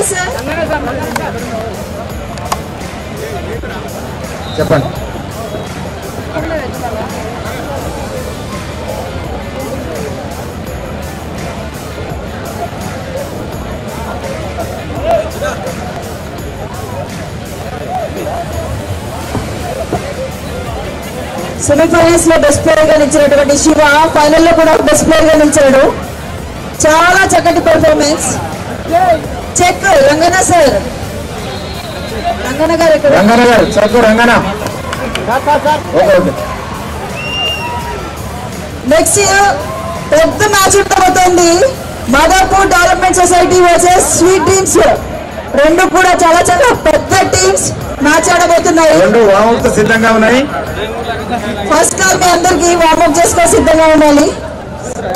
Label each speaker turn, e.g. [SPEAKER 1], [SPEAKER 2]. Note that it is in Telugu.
[SPEAKER 1] సార్
[SPEAKER 2] చెప్పండి
[SPEAKER 1] సెమీఫైనల్స్ లో బెస్ట్ ప్లేయర్ గా నిలిచినటువంటి శివ ఫైనల్ లో కూడా బెస్ట్ ప్లేయర్ గా నిలిచాడు చాలా చక్కటి performance check Rangana sir Rangana గారు ఇక్కడ
[SPEAKER 2] రంగన గారు చదువు Rangana okay okay
[SPEAKER 1] next year పెద్ద మ్యాచ్ ఉండబోతోంది Madarpur development society versus sweet teams రెండు కూడా చాలా చాలా పెద్ద టీమ్స్ మ్యాచ్ ఆడబోతున్నాయి
[SPEAKER 2] రెండు వామవుతూ సిద్ధంగా ఉన్నాయి
[SPEAKER 1] ఫస్ట్ కాల్ మీ అందరికి వార్మప్ చేసుకో సిద్ధంగా ఉండాలి